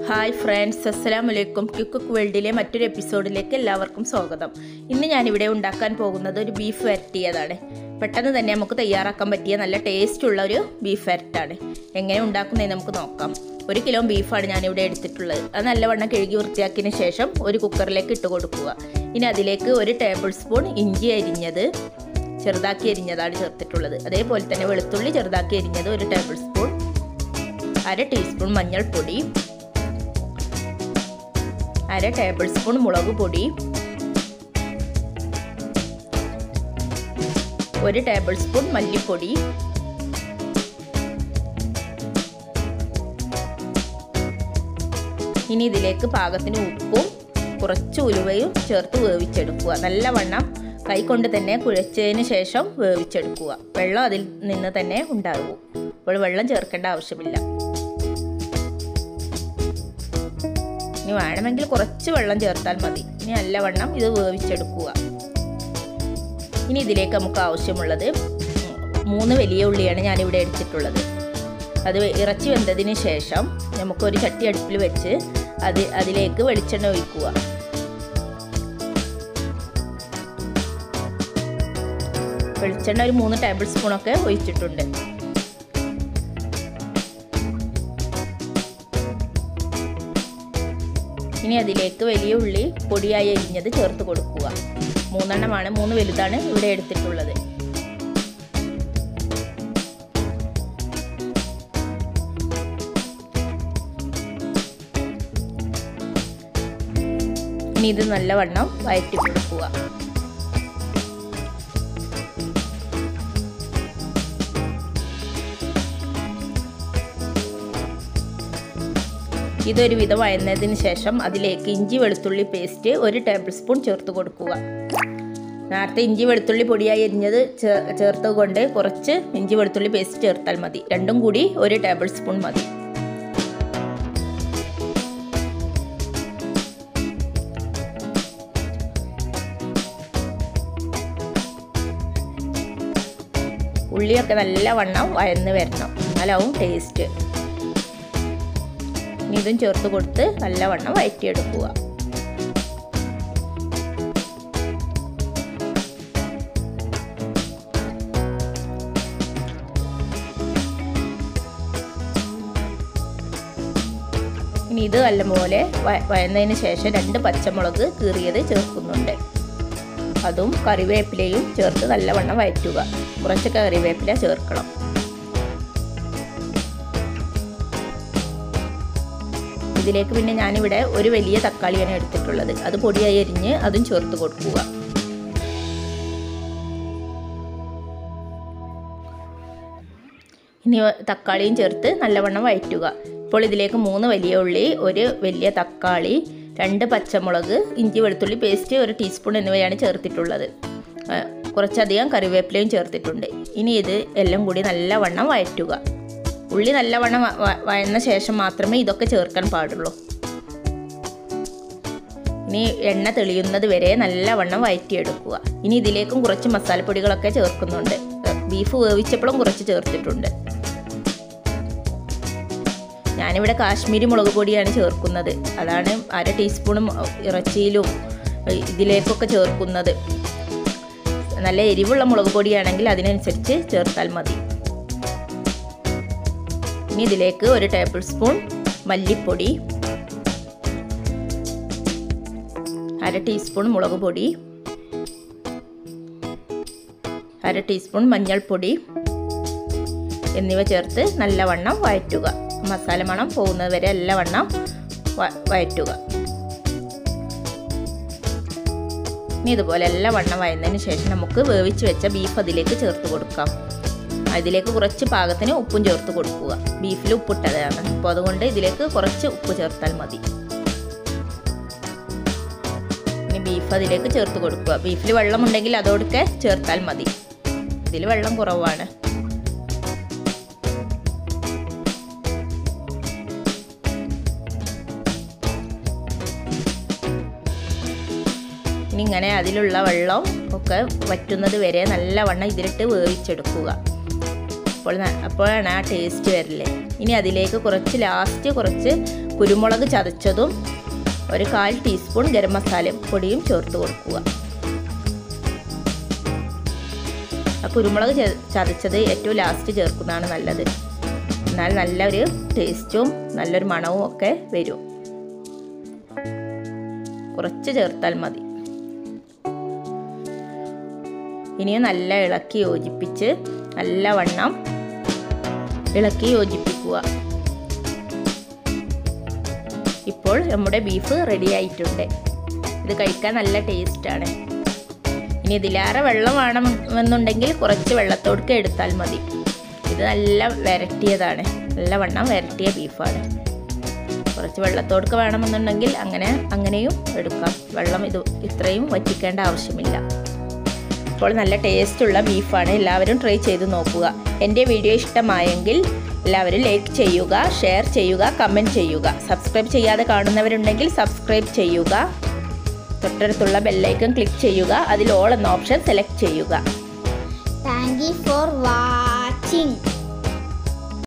Hi friends അസ്സലാമു അലൈക്കും quick വേൾഡിലെ മറ്റൊരു എപ്പിസോഡിലേക്ക് എല്ലാവർക്കും സ്വാഗതം ഇന്ന് ഞാനിവിടെ ഉണ്ടാക്കാൻ പോകുന്നത് ഒരു ബീഫ് വരട്ടിയതാണ് പെട്ടെന്ന് തന്നെ നമുക്ക് തയ്യാറാക്കാൻ പറ്റിയ നല്ല ടേസ്റ്റുള്ള ഒരു ബീഫ് വരട്ടാണ് എങ്ങനെ ഉണ്ടാക്കുന്നതെന്ന് നമുക്ക് നോക്കാം ഒരു കിലോ ബീഫാണ് ഞാനിവിടെ എടുത്തിട്ടുള്ളത് അത് നല്ലവണ്ണം കഴുകി വൃത്തിയാക്കിയതിന് ശേഷം ഒരു കുക്കറിലേക്ക് ഇട്ട് കൊടുക്കുക ഇനി അതിലേക്ക് ഒരു ടേബിൾ സ്പൂൺ ഇഞ്ചി അരിഞ്ഞത് ചെറുതാക്കി അരിഞ്ഞതാണ് ചേർത്തിട്ടുള്ളത് അതേപോലെ തന്നെ വെളുത്തുള്ളി ചെറുതാക്കി അരിഞ്ഞത് ഒരു ടേബിൾ സ്പൂൺ അര ടീസ്പൂൺ മഞ്ഞൾപ്പൊടി അര ടേബിൾ സ്പൂൺ മുളക് പൊടി ഒരു ടേബിൾ സ്പൂൺ മല്ലിപ്പൊടി ഇനി ഇതിലേക്ക് പാകത്തിന് ഉപ്പും കുറച്ച് ഉലുവയും ചേർത്ത് വേവിച്ചെടുക്കുക നല്ലവണ്ണം കൈകൊണ്ട് തന്നെ കുഴച്ചതിന് ശേഷം വേവിച്ചെടുക്കുക വെള്ളം അതിൽ നിന്ന് തന്നെ ഉണ്ടാകും അപ്പോൾ വെള്ളം ചേർക്കേണ്ട ആവശ്യമില്ല ഇനി വേണമെങ്കിൽ കുറച്ച് വെള്ളം ചേർത്താൽ മതി ഇനി നല്ലവണ്ണം ഇത് വേവിച്ചെടുക്കുക ഇനി ഇതിലേക്ക് നമുക്ക് ആവശ്യമുള്ളത് മൂന്ന് വലിയ ഉള്ളിയാണ് ഞാനിവിടെ എടുത്തിട്ടുള്ളത് അത് ഇറച്ചി വെന്തതിന് ശേഷം നമുക്കൊരു ചട്ടി അടുപ്പിൽ വെച്ച് അത് അതിലേക്ക് വെളിച്ചെണ്ണ ഒഴിക്കുക വെളിച്ചെണ്ണ ഒരു മൂന്ന് ടേബിൾ സ്പൂണൊക്കെ ഒഴിച്ചിട്ടുണ്ട് ഇനി അതിലേക്ക് വലിയ ഉള്ളി പൊടിയായി അരിഞ്ഞത് ചേർത്ത് കൊടുക്കുക മൂന്നെണ്ണമാണ് മൂന്ന് വലുതാണ് ഇവിടെ എടുത്തിട്ടുള്ളത് ഇനി ഇത് നല്ലവണ്ണം വയറ്റി കൊടുക്കുക ഇതൊരു വിധം വയന്നതിന് ശേഷം അതിലേക്ക് ഇഞ്ചി വെളുത്തുള്ളി പേസ്റ്റ് ഒരു ടേബിൾ സ്പൂൺ ചേർത്ത് കൊടുക്കുക നേരത്തെ ഇഞ്ചി വെളുത്തുള്ളി പൊടിയായി എരിഞ്ഞത് ചേർത്ത് കൊണ്ട് കുറച്ച് ഇഞ്ചി വെളുത്തുള്ളി പേസ്റ്റ് ചേർത്താൽ മതി രണ്ടും കൂടി ഒരു ടേബിൾ സ്പൂൺ മതി ഉള്ളിയൊക്കെ നല്ല വണ്ണം വയന്ന് വരണം എന്നാലാവും ടേസ്റ്റ് ഇനി ഇതും ചേർത്ത് കൊടുത്ത് നല്ലവണ്ണം വയറ്റിയെടുക്കുക ഇനി ഇത് നല്ലപോലെ വയന്നതിന് ശേഷം രണ്ട് പച്ചമുളക് കീറിയത് ചേർക്കുന്നുണ്ട് അതും കറിവേപ്പിലയും ചേർത്ത് നല്ലവണ്ണം വയറ്റുക കുറച്ച് കറിവേപ്പില ചേർക്കണം ഇതിലേക്ക് പിന്നെ ഞാനിവിടെ ഒരു വലിയ തക്കാളിയാണ് എടുത്തിട്ടുള്ളത് അത് പൊടിയായി അരിഞ്ഞ് അതും ചേർത്ത് കൊടുക്കുക ഇനി തക്കാളിയും ചേർത്ത് നല്ലവണ്ണം വയറ്റുക ഇപ്പോൾ ഇതിലേക്ക് മൂന്ന് വലിയ ഉള്ളി ഒരു വലിയ തക്കാളി രണ്ട് പച്ചമുളക് ഇഞ്ചി വെളുത്തുള്ളി പേസ്റ്റ് ഒരു ടീസ്പൂൺ എന്നിവയാണ് ചേർത്തിട്ടുള്ളത് കുറച്ചധികം കറിവേപ്പിലയും ചേർത്തിട്ടുണ്ട് ഇനി ഇത് എല്ലാം കൂടി നല്ലവണ്ണം വയറ്റുക ഉള്ളി നല്ലവണ്ണം വഴന്ന ശേഷം മാത്രമേ ഇതൊക്കെ ചേർക്കാൻ പാടുള്ളൂ ഇനി എണ്ണ തെളിയുന്നത് വരെ നല്ലവണ്ണം വയറ്റിയെടുക്കുക ഇനി ഇതിലേക്കും കുറച്ച് മസാലപ്പൊടികളൊക്കെ ചേർക്കുന്നുണ്ട് ബീഫ് വേവിച്ചപ്പോഴും കുറച്ച് ചേർത്തിട്ടുണ്ട് ഞാനിവിടെ കാശ്മീരി മുളക് പൊടിയാണ് ചേർക്കുന്നത് അതാണ് അര ടീസ്പൂണും ഇറച്ചിയിലും ഇതിലേക്കൊക്കെ ചേർക്കുന്നത് നല്ല എരിവുള്ള മുളക് പൊടിയാണെങ്കിൽ അതിനനുസരിച്ച് ചേർത്താൽ മതി ഇനി ഇതിലേക്ക് ഒരു ടേബിൾ സ്പൂൺ മല്ലിപ്പൊടി അര ടീസ്പൂൺ മുളക് പൊടി അര ടീസ്പൂൺ മഞ്ഞൾപ്പൊടി എന്നിവ ചേർത്ത് നല്ലവണ്ണം വഴറ്റുക മസാല മണം പോകുന്നത് വരെ നല്ലവണ്ണം വഴറ്റുക ഇനി ഇതുപോലെ എല്ലാം വണ്ണം വയന്നതിന് ശേഷം നമുക്ക് വേവിച്ച് വെച്ച ബീഫ് അതിലേക്ക് ചേർത്ത് കൊടുക്കാം ഇതിലേക്ക് കുറച്ച് പാകത്തിന് ഉപ്പും ചേർത്ത് കൊടുക്കുക ബീഫിൽ ഉപ്പിട്ടതാണ് അപ്പോൾ അതുകൊണ്ട് ഇതിലേക്ക് കുറച്ച് ഉപ്പ് ചേർത്താൽ മതി ഇനി ബീഫ് അതിലേക്ക് ചേർത്ത് കൊടുക്കുക ബീഫിൽ വെള്ളമുണ്ടെങ്കിൽ അതോടൊക്കെ ചേർത്താൽ മതി ഇതിൽ വെള്ളം കുറവാണ് ഇനി ഇങ്ങനെ അതിലുള്ള വെള്ളം ഒക്കെ വറ്റുന്നത് വരെ നല്ലവണ്ണം ഇതിലിട്ട് വേവിച്ചെടുക്കുക അപ്പോൾ ന- അപ്പോഴാണ് ആ ടേസ്റ്റ് വരല് ഇനി അതിലേക്ക് കുറച്ച് ലാസ്റ്റ് കുറച്ച് കുരുമുളക് ചതച്ചതും ഒരു കാൽ ടീസ്പൂൺ ഗരം മസാല പൊടിയും ചേർത്ത് കൊടുക്കുക ആ കുരുമുളക് ചെ- ചതച്ചത് ഏറ്റവും ലാസ്റ്റ് ചേർക്കുന്നതാണ് നല്ലത് എന്നാൽ നല്ലൊരു ടേസ്റ്റും നല്ലൊരു മണവും ഒക്കെ വരും കുറച്ച് ചേർത്താൽ മതി ഇനിയും നല്ല ഇളക്കി യോജിപ്പിച്ച് നല്ലവണ്ണം ഇളക്കി യോജിപ്പിക്കുക ഇപ്പോൾ നമ്മുടെ ബീഫ് റെഡി ആയിട്ടുണ്ട് ഇത് കഴിക്കാൻ നല്ല ടേസ്റ്റാണ് ഇനി ഇതിലേറെ വെള്ളം വേണമെന്നുണ്ടെങ്കിൽ കുറച്ച് വെള്ളത്തോടുക്ക് എടുത്താൽ മതി ഇത് നല്ല വരട്ടിയതാണ് നല്ല വണ്ണം വരട്ടിയ ബീഫാണ് കുറച്ച് വെള്ളത്തോടുക്ക് വേണമെന്നുണ്ടെങ്കിൽ അങ്ങനെ അങ്ങനെയും എടുക്കാം വെള്ളം ഇത് ഇത്രയും വറ്റിക്കേണ്ട ആവശ്യമില്ല ഇപ്പോൾ നല്ല ടേസ്റ്റുള്ള ബീഫാണ് എല്ലാവരും ട്രൈ ചെയ്ത് നോക്കുക എൻ്റെ വീഡിയോ ഇഷ്ടമായെങ്കിൽ എല്ലാവരും ലൈക്ക് ചെയ്യുക ഷെയർ ചെയ്യുക കമൻറ്റ് ചെയ്യുക സബ്സ്ക്രൈബ് ചെയ്യാതെ കാണുന്നവരുണ്ടെങ്കിൽ സബ്സ്ക്രൈബ് ചെയ്യുക തൊട്ടടുത്തുള്ള ബെല്ലൈക്കൺ ക്ലിക്ക് ചെയ്യുക അതിൽ ഓൾ എന്ന ഓപ്ഷൻ സെലക്ട് ചെയ്യുക Thank you for watching.